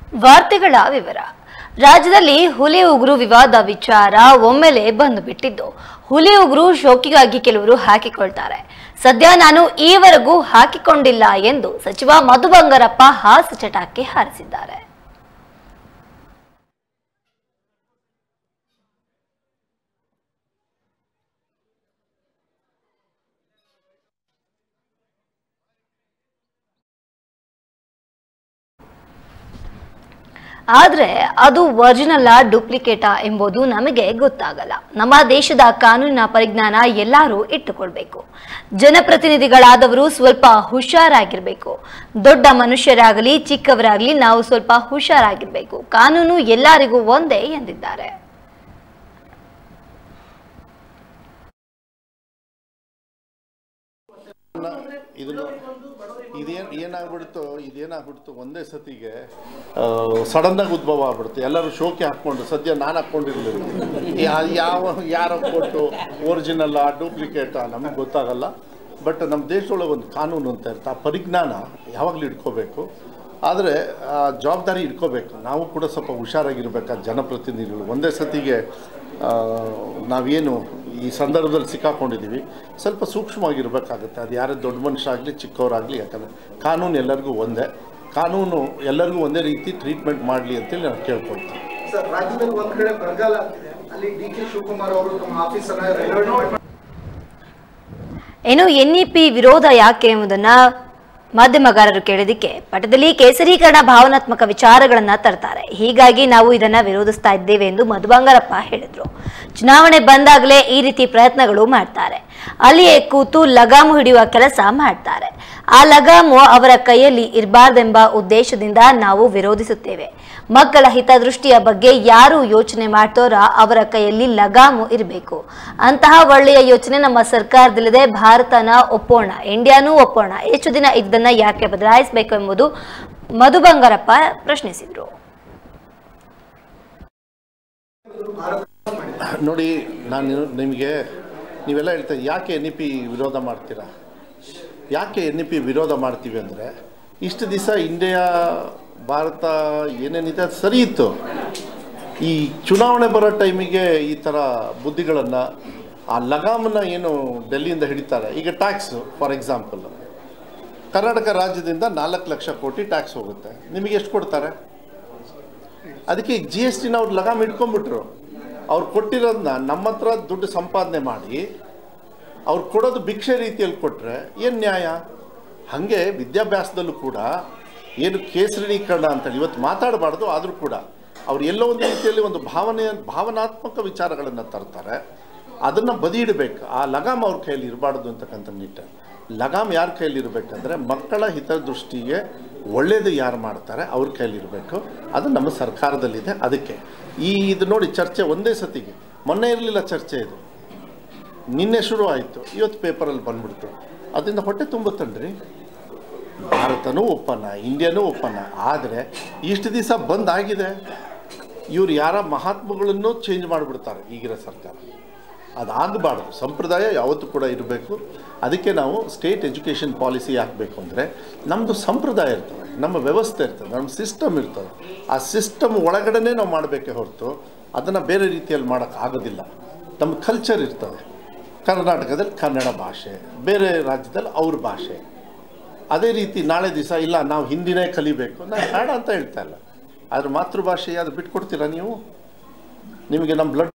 ವಾರ್ತೆಗಳ ವಿವರ ರಾಜ್ಯದಲ್ಲಿ ಹುಲಿ ಉಗುರು ವಿವಾದ ವಿಚಾರ ಒಮ್ಮೆಲೆ ಬಂದು ಬಿಟ್ಟಿದ್ದು ಹುಲಿ ಉಗುರು ಶೋಕಿಗಾಗಿ ಕೆಲವರು ಹಾಕಿಕೊಳ್ತಾರೆ ಸದ್ಯ ನಾನು ಈವರೆಗೂ ಹಾಕಿಕೊಂಡಿಲ್ಲ ಎಂದು ಸಚಿವ ಮಧು ಬಂಗಾರಪ್ಪ ಹಾಸ್ಯ ಚಟಾಕಿ ಹಾರಿಸಿದ್ದಾರೆ ಆದ್ರೆ ಅದು ಒರಿಜಿನಲ್ಲ ಡೂಪ್ಲಿಕೇಟಾ ಎಂಬುದು ನಮಗೆ ಗೊತ್ತಾಗಲ್ಲ ನಮ್ಮ ದೇಶದ ಕಾನೂನಿನ ಪರಿಜ್ಞಾನ ಎಲ್ಲರೂ ಇಟ್ಟುಕೊಳ್ಬೇಕು ಜನಪ್ರತಿನಿಧಿಗಳಾದವರು ಸ್ವಲ್ಪ ಹುಷಾರಾಗಿರ್ಬೇಕು ದೊಡ್ಡ ಮನುಷ್ಯರಾಗಲಿ ಚಿಕ್ಕವರಾಗಲಿ ನಾವು ಸ್ವಲ್ಪ ಹುಷಾರಾಗಿರ್ಬೇಕು ಕಾನೂನು ಎಲ್ಲರಿಗೂ ಒಂದೇ ಎಂದಿದ್ದಾರೆ ಇದನ್ನು ಇದೇನು ಏನಾಗ್ಬಿಡ್ತು ಇದೇನಾಗ್ಬಿಡ್ತು ಒಂದೇ ಸತಿಗೆ ಸಡನ್ನಾಗಿ ಉದ್ಭವ ಆಗ್ಬಿಡ್ತು ಎಲ್ಲರೂ ಶೋಕಿ ಹಾಕ್ಕೊಂಡು ಸದ್ಯ ನಾನು ಹಾಕ್ಕೊಂಡಿರ್ಲಿಲ್ಲ ಯಾ- ಯಾವ ಯಾರು ಕೊಟ್ಟು ಒರಿಜಿನಲ್ಲ ಡೂಪ್ಲಿಕೇಟಾ ನಮಗೆ ಗೊತ್ತಾಗಲ್ಲ ಬಟ್ ನಮ್ಮ ದೇಶದೊಳಗೆ ಒಂದು ಕಾನೂನು ಅಂತ ಇರುತ್ತೆ ಆ ಪರಿಜ್ಞಾನ ಯಾವಾಗಲೂ ಇಟ್ಕೋಬೇಕು ಆದರೆ ಆ ಜವಾಬ್ದಾರಿ ಇಟ್ಕೋಬೇಕು ನಾವು ಕೂಡ ಸ್ವಲ್ಪ ಹುಷಾರಾಗಿರ್ಬೇಕು ಆ ಜನಪ್ರತಿನಿಧಿಗಳು ಒಂದೇ ಸತಿಗೆ ಆ, ನಾವೇನು ಈ ಸಂದರ್ಭದಲ್ಲಿ ಸಿಕ್ಕಾಕೊಂಡಿದ್ದೀವಿ ಸ್ವಲ್ಪ ಸೂಕ್ಷ್ಮವಾಗಿರ್ಬೇಕಾಗುತ್ತೆ ಅದು ಯಾರೇ ದೊಡ್ಡ ಮನುಷ್ಯ ಆಗಲಿ ಚಿಕ್ಕವರಾಗಲಿ ಯಾಕಂದರೆ ಕಾನೂನು ಎಲ್ಲರಿಗೂ ಒಂದೇ ಕಾನೂನು ಎಲ್ಲರಿಗೂ ಒಂದೇ ರೀತಿ ಟ್ರೀಟ್ಮೆಂಟ್ ಮಾಡಲಿ ಅಂತೇಳಿ ನಾನು ಕೇಳ್ಕೊಳ್ತೀನಿ ಸರ್ ರಾಜ್ಯದಲ್ಲಿ ಒಂದ್ ಕಡೆ ಬರಗಾಲ ಆಗ್ತಿದೆ ಅಲ್ಲಿ ಡಿ ಕೆ ಶಿವಕುಮಾರ್ ಅವರು ತಮ್ಮ ಆಫೀಸನ್ನ ರೈಲ್ವೆ ಇನ್ನು ಎನ್ಇಪಿ ವಿರೋಧ ಯಾಕೆ ಎಂಬುದನ್ನ ಮಾಧ್ಯಮಗಾರರು ಕೇಳಿದಕ್ಕೆ ಪಟದಲ್ಲಿ ಕೇಸರೀಕರಣ ಭಾವನಾತ್ಮಕ ವಿಚಾರಗಳನ್ನ ತರ್ತಾರೆ ಹೀಗಾಗಿ ನಾವು ಇದನ್ನ ವಿರೋಧಿಸ್ತಾ ಇದ್ದೇವೆ ಎಂದು ಮಧು ಬಂಗಾರಪ್ಪ ಹೇಳಿದ್ರು ಚುನಾವಣೆ ಬಂದಾಗಲೇ ಈ ರೀತಿ ಪ್ರಯತ್ನಗಳು ಮಾಡ್ತಾರೆ ಅಲ್ಲಿಯೇ ಕೂತು ಲಗಾಮು ಹಿಡಿಯುವ ಕೆಲಸ ಮಾಡ್ತಾರೆ ಆ ಲಗಾಮು ಅವರ ಕೈಯಲ್ಲಿ ಇರಬಾರ್ದೆಂಬ ಉದ್ದೇಶದಿಂದ ನಾವು ವಿರೋಧಿಸುತ್ತೇವೆ ಮಕ್ಕಳ ಹಿತದೃಷ್ಟಿಯ ಬಗ್ಗೆ ಯಾರು ಯೋಚನೆ ಮಾಡ್ತಾರ ಅವರ ಕೈಯಲ್ಲಿ ಲಗಾಮು ಇರಬೇಕು ಅಂತಹ ಒಳ್ಳೆಯ ಯೋಚನೆ ನಮ್ಮ ಸರ್ಕಾರದಲ್ಲಿದೆ ಭಾರತನ ಒಪ್ಪೋಣ ಇಂಡಿಯಾನೂ ಒಪ್ಪೋಣ ಎಷ್ಟು ದಿನ ಇದನ್ನ ಯಾಕೆ ಬದಲಾಯಿಸಬೇಕು ಎಂಬುದು ಮಧು ಬಂಗಾರಪ್ಪ ಪ್ರಶ್ನಿಸಿದ್ರು ನೋಡಿ ನಾನು ನಿಮಗೆ ನೀವೆಲ್ಲ ಹೇಳ್ತೀರಿ ಯಾಕೆ ಎನ್ ಇ ಪಿ ವಿರೋಧ ಮಾಡ್ತೀರಾ ಯಾಕೆ ಎನ್ ಇ ಪಿ ವಿರೋಧ ಮಾಡ್ತೀವಿ ಅಂದರೆ ಇಷ್ಟು ದಿವಸ ಇಂಡಿಯಾ ಭಾರತ ಏನೇನಿದೆ ಅದು ಸರಿ ಇತ್ತು ಈ ಚುನಾವಣೆ ಬರೋ ಟೈಮಿಗೆ ಈ ಥರ ಬುದ್ಧಿಗಳನ್ನು ಆ ಲಗಾಮನ್ನ ಏನು ಡೆಲ್ಲಿಯಿಂದ ಹಿಡಿತಾರೆ ಈಗ ಟ್ಯಾಕ್ಸು ಫಾರ್ ಎಕ್ಸಾಂಪಲ್ ಕರ್ನಾಟಕ ರಾಜ್ಯದಿಂದ ನಾಲ್ಕು ಲಕ್ಷ ಕೋಟಿ ಟ್ಯಾಕ್ಸ್ ಹೋಗುತ್ತೆ ನಿಮಗೆ ಎಷ್ಟು ಕೊಡ್ತಾರೆ ಅದಕ್ಕೆ ಈಗ ಜಿ ಎಸ್ ಟಿನ ಅವ್ರು ಲಗಾಮ್ ಇಟ್ಕೊಂಡ್ಬಿಟ್ರು ಅವ್ರು ಕೊಟ್ಟಿರೋದನ್ನ ನಮ್ಮ ಹತ್ರ ದುಡ್ಡು ಸಂಪಾದನೆ ಮಾಡಿ ಅವ್ರು ಕೊಡೋದು ಭಿಕ್ಷೆ ರೀತಿಯಲ್ಲಿ ಕೊಟ್ಟರೆ ಏನು ನ್ಯಾಯ ಹಾಗೆ ವಿದ್ಯಾಭ್ಯಾಸದಲ್ಲೂ ಕೂಡ ಏನು ಕೇಸರೀಕರಣ ಅಂತೇಳಿ ಇವತ್ತು ಮಾತಾಡಬಾರ್ದು ಆದರೂ ಕೂಡ ಅವ್ರು ಎಲ್ಲೋ ಒಂದು ರೀತಿಯಲ್ಲಿ ಒಂದು ಭಾವನೆ ಭಾವನಾತ್ಮಕ ವಿಚಾರಗಳನ್ನು ತರ್ತಾರೆ ಅದನ್ನು ಬದಿ ಇಡಬೇಕು ಆ ಲಗಾಮ್ ಅವ್ರ ಕೈಯಲ್ಲಿ ಇರಬಾರ್ದು ಅಂತಕ್ಕಂಥ ನಿಟ್ಟ ಲಗಾಮ್ ಯಾರ ಕೈಯಲ್ಲಿ ಇರಬೇಕಂದ್ರೆ ಮಕ್ಕಳ ಹಿತದೃಷ್ಟಿಗೆ ಒಳ್ಳೆಯದು ಯಾರು ಮಾಡ್ತಾರೆ ಅವ್ರ ಕೈಯಲ್ಲಿ ಇರಬೇಕು ಅದು ನಮ್ಮ ಸರ್ಕಾರದಲ್ಲಿದೆ ಅದಕ್ಕೆ ಈ ಇದು ನೋಡಿ ಚರ್ಚೆ ಒಂದೇ ಸತಿಗೆ ಮೊನ್ನೆ ಇರಲಿಲ್ಲ ಚರ್ಚೆ ಇದು ನಿನ್ನೆ ಶುರು ಆಯಿತು ಇವತ್ತು ಪೇಪರಲ್ಲಿ ಬಂದ್ಬಿಡ್ತು ಅದರಿಂದ ಹೊಟ್ಟೆ ತುಂಬುತ್ತನ್ರಿ ಭಾರತನೂ ಒಪ್ಪನ್ನ ಇಂಡಿಯಾನೂ ಒಪ್ಪನ್ನ ಆದರೆ ಇಷ್ಟು ದಿವಸ ಬಂದ್ ಆಗಿದೆ ಇವ್ರು ಯಾರ ಮಹಾತ್ಮಗಳನ್ನು ಚೇಂಜ್ ಮಾಡಿಬಿಡ್ತಾರೆ ಈಗಿನ ಸರ್ಕಾರ ಅದಾಗಬಾರ್ದು ಸಂಪ್ರದಾಯ ಯಾವತ್ತೂ ಕೂಡ ಇರಬೇಕು ಅದಕ್ಕೆ ನಾವು ಸ್ಟೇಟ್ ಎಜುಕೇಷನ್ ಪಾಲಿಸಿ ಹಾಕಬೇಕು ಅಂದರೆ ನಮ್ಮದು ಸಂಪ್ರದಾಯ ಇರ್ತದೆ ನಮ್ಮ ವ್ಯವಸ್ಥೆ ಇರ್ತದೆ ನಮ್ಮ ಸಿಸ್ಟಮ್ ಇರ್ತದೆ ಆ ಸಿಸ್ಟಮ್ ಒಳಗಡೆನೇ ನಾವು ಮಾಡಬೇಕೇ ಹೊರತು ಅದನ್ನು ಬೇರೆ ರೀತಿಯಲ್ಲಿ ಮಾಡೋಕ್ಕೆ ಆಗೋದಿಲ್ಲ ನಮ್ಮ ಕಲ್ಚರ್ ಇರ್ತದೆ ಕರ್ನಾಟಕದಲ್ಲಿ ಕನ್ನಡ ಭಾಷೆ ಬೇರೆ ರಾಜ್ಯದಲ್ಲಿ ಅವ್ರ ಭಾಷೆ ಅದೇ ರೀತಿ ನಾಳೆ ದಿವಸ ಇಲ್ಲ ನಾವು ಹಿಂದಿನೇ ಕಲಿಬೇಕು ನಾನು ಬೇಡ ಅಂತ ಹೇಳ್ತಾ ಇಲ್ಲ ಆದರೆ ಮಾತೃಭಾಷೆ ಅದು ಬಿಟ್ಕೊಡ್ತೀರಾ ನೀವು ನಿಮಗೆ ನಮ್ಮ ಬ್ಲಡ್